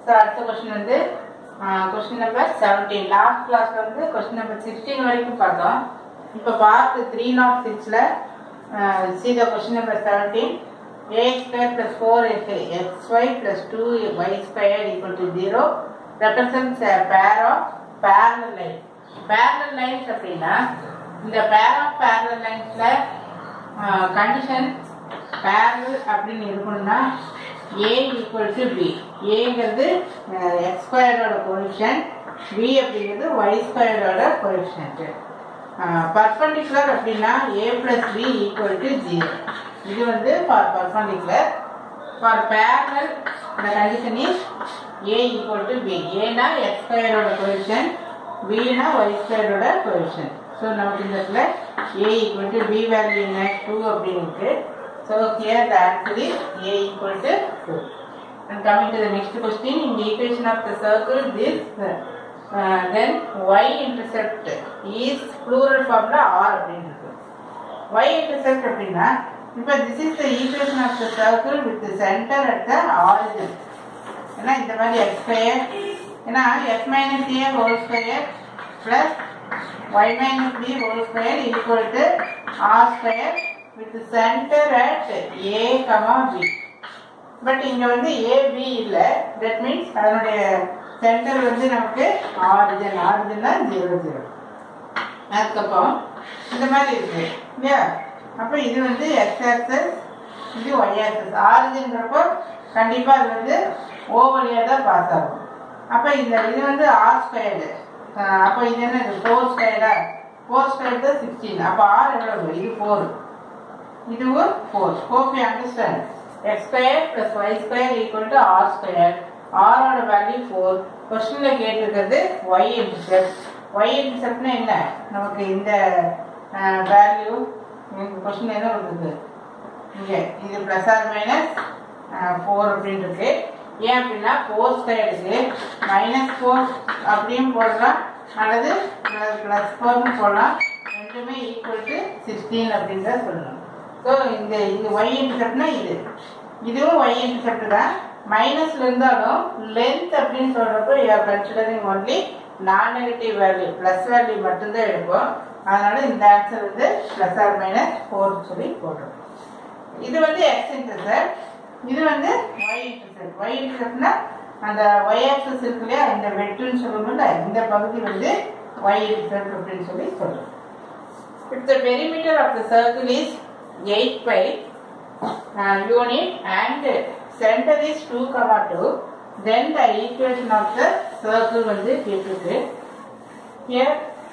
So அடுத்த question வந்து question number seventeen last கிளாஸ்ல வந்து கொஸ்டின் நம்பர் சிக்ஸ்டீன் வரைக்கும் பார்த்தோம் இப்போ பார்ட் த்ரீ நாட் சிக்ஸில் C the question number seventeen A square plus four X Y plus two Y square equal to zero represents pair of parallel line parallel lines அப்படின்னா இந்த pair of பேரல் லைன்ஸில் condition parallel அப்படின்னு இருக்கணும்னா A equal to B ஏங்கிறது X ஸ்கொயரோட coefficient B அப்படிங்கிறது Y ஸ்கொயரோட கொலிஷன்ட் பர்பண்டிகுலர் அப்படின்னா A plus B equal to zero இது வந்து ஃபார் பர்பண்டிகுலர் ஃபார் பேரல் இந்த condition is a equal to b ஏனா எக்ஸ் ஸ்கொயரோட கொலிஷன் பினா ஒய் ஸ்கொயரோட கொலிஷன் ஸோ நமக்கு இந்த இடத்துல a equal to b value என்ன டூ அப்படின்னு இருக்கு so here the answer is a equal to two And coming to the next question, in the equation of the circle, this uh, then y-intercept is plural formula r அப்படின்னு இருக்கு y-intercept அப்படின்னா இப்போ this is the equation of the circle with the center at the origin ஏன்னா இந்த மாதிரி x square ஏன்னா x minus a whole square plus y minus b whole square equal to r square with center at a comma b but இங்க வந்து AB இல்ல that means அதனுடைய centre வந்து நமக்கு ஆரிஜின் ஆரிஜின்னா ஜீரோ ஜீரோ அதுக்கப்புறம் இந்த மாதிரி இருக்கு இல்லையா அப்ப இது வந்து எக்ஸ் ஆக்சஸ் இது ஒய் ஆக்சஸ் ஆரிஜின்ங்கிறப்போ கண்டிப்பா அது வந்து ஓ வழியா தான் பாஸ் ஆகும் அப்ப இந்த இது வந்து ஆர் ஸ்கொயர்டு அப்போ இது என்ன இது ஃபோர் ஸ்கொயர்டா ஃபோர் ஸ்கொயர் தான் சிக்ஸ்டீன் அப்போ ஆர் எவ்வளவு இது ஃபோர் இதுவும் four hope you understand x square plus y square equal to r square ஆரோட வேல்யூ ஃபோர் கொஸ்டின்ல கேட்டிருக்கிறது ஒய் இன்டர்செப்ட் ஒய் இன்டர்செப்ட்னா என்ன நமக்கு இந்த வேல்யூ கொஸ்டின் என்ன இருக்குது இங்கே இது ப்ளஸ் ஆர் மைனஸ் ஃபோர் அப்படின்னு இருக்கு ஏன் அப்படின்னா ஃபோர் ஸ்கொயருக்கு மைனஸ் ஃபோர் அப்படியும் போடலாம் அல்லது ப்ளஸ் ஃபோர்னு போடலாம் ரெண்டுமே ஈக்குவல் டு சிக்ஸ்டீன் அப்படின்னு தான் சொல்லணும் ஸோ இந்த இது ஒய் இன்டர்செப்ட்னா இது இதுவும் ஒய் இன்டர்செப்ட் தான் மைனஸ்ல இருந்தாலும் லென்த் அப்படின்னு சொல்றப்போ you are considering only non negative value plus value மட்டும்தான் எடுப்போம் அதனால இந்த ஆன்சர் வந்து ப்ளஸ் ஆர் மைனஸ் ஃபோர்னு சொல்லி போடுறோம் இது வந்து எக்ஸ் இன்டர்செப்ட் இது வந்து ஒய் இன்டர்செப்ட் ஒய் இன்டர்செப்ட்னா அந்த ஒய் ஆக்சஸ் இருக்கு இல்லையா இந்த வெட்டுன்னு சொல்லுவோம்ல இந்த பகுதி வந்து ஒய் இன்டர்செப்ட் அப்படின்னு சொல்லி சொல்றோம் If the perimeter of the circle is 8 pi uh, unit and center is 2 comma 2 then the equation of the circle வந்து கேட்டிருக்கு here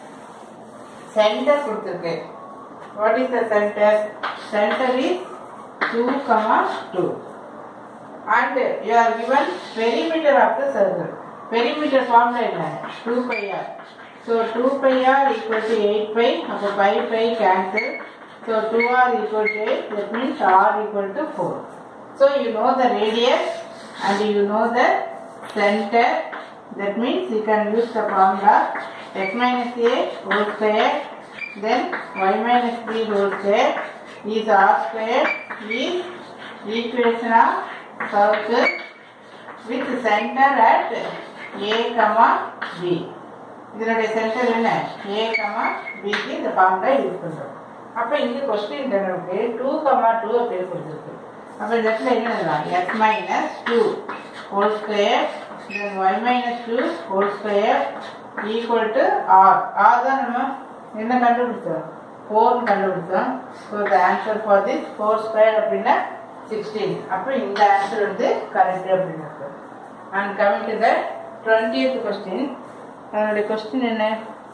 center கொடுத்திருக்கு what is the center center is 2 comma 2 and you are given perimeter of the circle perimeter formula என்ன 2 pi r so 2 pi r equal to 8 pi அப்போ pi pi cancel so 2r equal to 8 that means r equal to 4 so you know the radius and you know the center that means you can use the formula x minus a whole square then y minus b whole square is r square is equation of circle with center at a comma b இதனுடைய center என்ன a comma பிக்கு இந்த formula use பண்ணுறோம் அப்போ இங்கே question நமக்கு two comma two அப்படின்னு கொடுத்துருக்கு அப்போ இந்த இடத்துல என்ன எழுதலாம் x minus two whole square then y minus two whole square equal to r r தான் நம்ம என்ன கண்டுபிடிச்சோம் ஃபோர்னு கண்டுபிடிச்சோம் so the answer for this four square அப்படின்னா சிக்ஸ்டீன் அப்போ இந்த ஆன்சர் வந்து கரெக்ட் அப்படின்னு இருக்கு and coming to the twentieth question அதனுடைய கொஸ்டின் என்ன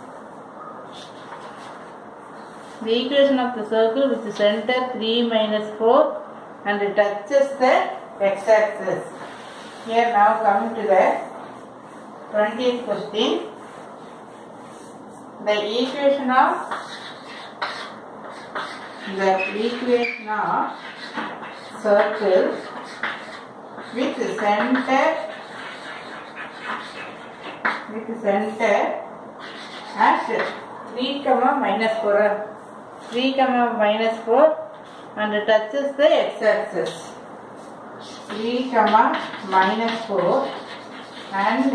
The equation of the circle with the center 3 minus 4 and it touches the x-axis. Here now coming to the 20th question. The equation of the equation of circle with center with center at 3 comma minus 4 3 comma minus 4 and it touches the x axis 3 comma minus 4 and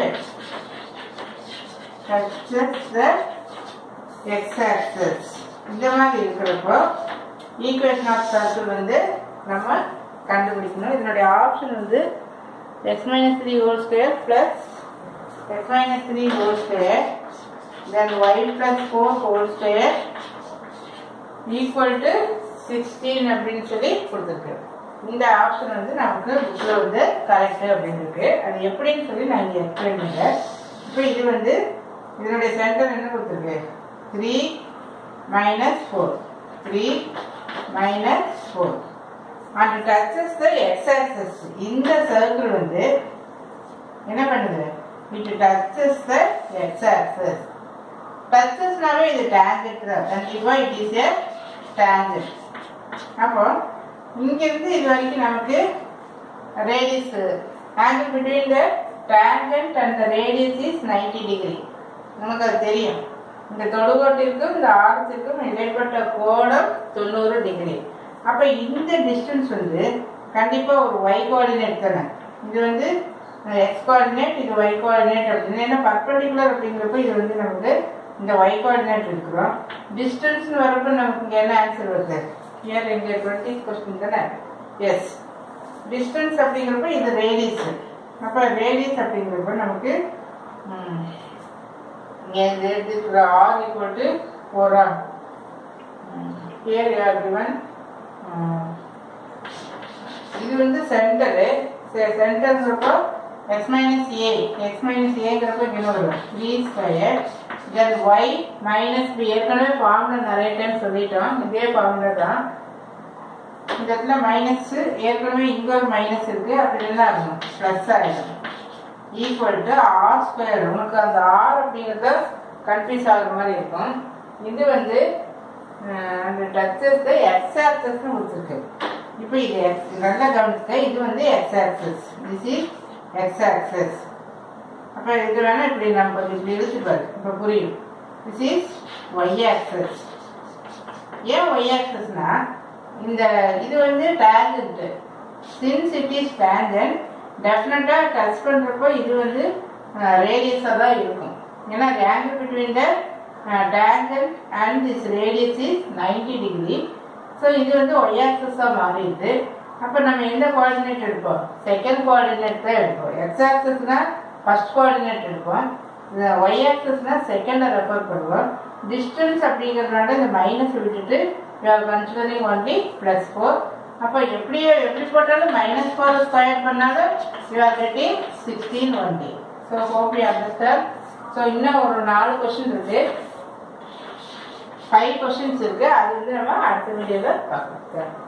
touches the x-axis இந்த மாதிரி இருக்கிறப்போ equation of circle வந்து நம்ம கண்டுபிடிக்கணும் இதனுடைய option வந்து x minus three whole square plus x minus three whole square then y plus four whole square equal to sixteen அப்படின்னு சொல்லி கொடுத்துருக்கு இந்த ஆப்ஷன் வந்து நமக்கு புக்கில் வந்து கரெக்டு அப்படின்னு இருக்கு அது எப்படின்னு சொல்லி நான் இங்கே எக்ஸ்பிளைன் பண்ணுறேன் இப்போ இது வந்து இதனுடைய சென்டர் என்ன கொடுத்துருக்கு three minus four three minus four and touches the x axis இந்த சர்க்கிள் வந்து என்ன பண்ணுது it touches the x axis டச்சஸ்னாவே இது டேஞ்சென்ட் தான் கண்டிப்பாக இட் இஸ் ஏ டேஞ்சென்ட் அப்போ இங்கிருந்து இது வரைக்கும் நமக்கு radius angle between the tangent and the radius is ninety degree நமக்கு அது தெரியும் இந்த தொடுகோட்டிற்கும் இந்த ஆரத்திற்கும் இடைப்பட்ட கோணம் தொண்ணூறு டிகிரி அப்போ இந்த டிஸ்டன்ஸ் வந்து கண்டிப்பாக ஒரு ஒய் கோஆர்டினேட் தானே இது வந்து எக்ஸ் கோஆர்டினேட் இது ஒய் கோஆர்டினேட் அப்படின்னு ஏன்னா பர்பண்டிகுலர் அப்படிங்கிறப்ப இது வந்து நமக்கு இந்த ஒய் கோஆர்டினேட் இருக்கிறோம் டிஸ்டன்ஸ்னு வரப்போ நமக்கு இங்கே என்ன ஆன்சர் வருது இயர் இங்கே டுவெண்ட்டி கொஸ்டின் தானே எஸ் டிஸ்டன்ஸ் அப்படிங்கிறப்ப இது ரேடியஸ் அப்போ ரேடியஸ் அப்படிங்கிறப்ப நமக்கு ம், இங்கே இந்த இருக்கிற r equal to four r here you are given இது வந்து சென்டரு சென்டர்ங்கிறப்போ x minus a x minus ஏங்கிறப்ப இங்கே வரும் three square then y minus b ஏற்கனவே ஃபார்முலா நிறைய டைம் சொல்லிட்டோம் இதே ஃபார்முலா தான் இந்த இடத்துல மைனஸ் ஏற்கனவே இங்க ஒரு மைனஸ் இருக்கு அப்படி என்ன ஆகும் ப்ளஸ் ஆயிடும் ஈக்குவல் டு ஆர் ஸ்கொயர் உனக்கு அந்த ஆர் அப்படிங்கிறத கன்ஃபியூஸ் ஆகுற மாதிரி இருக்கும் இது வந்து அஹ், அந்த டச்சஸ் எக்ஸ் ஆக்சஸ்னு கொடுத்துருக்கு இப்போ இது x நல்லா கவனிச்சுக்க இது வந்து x axis this is x axis அப்போ இது வேணா இப்படி நம்ம கொஞ்சம் இப்படி இழுத்து பாரு இப்போ புரியும் திஸ் இஸ் ஒய் ஆக்சஸ் ஏன் ஒய் ஆக்சஸ்னா இந்த இது வந்து tangent since it is tangent டெஃபினட்டாக டச் பண்ணுறப்போ இது வந்து ரேடியஸாக தான் இருக்கும் ஏன்னா angle between the tangent and this radius is ninety degree so இது வந்து ஒய் ஆக்சஸாக மாறிடுது அப்போ நம்ம எந்த கோஆர்டினேட் எடுப்போம் செகண்ட் கோஆர்டினேட் தான் எடுப்போம் எக்ஸ் ஆக்சஸ்னா ஃபர்ஸ்ட் கோஆர்டினேட் எடுப்போம் இந்த ஒய் ஆக்சஸ்னா செகண்டை ரெஃபர் பண்ணுவோம் டிஸ்டன்ஸ் அப்படிங்கிறதுனால இந்த மைனஸ் விட்டுட்டு you are considering only plus four அப்போ எப்படியோ எப்படி போட்டாலும் மைனஸ் ஃபோர் ஸ்கொயர் பண்ணாலும் you are getting sixteen only so hope you understand so இன்னும் ஒரு நாலு கொஸ்டின் இருக்கு ஃபைவ் கொஸ்டின்ஸ் இருக்கு அது வந்து நம்ம அடுத்த வீடியோவில் பார்க்கலாம்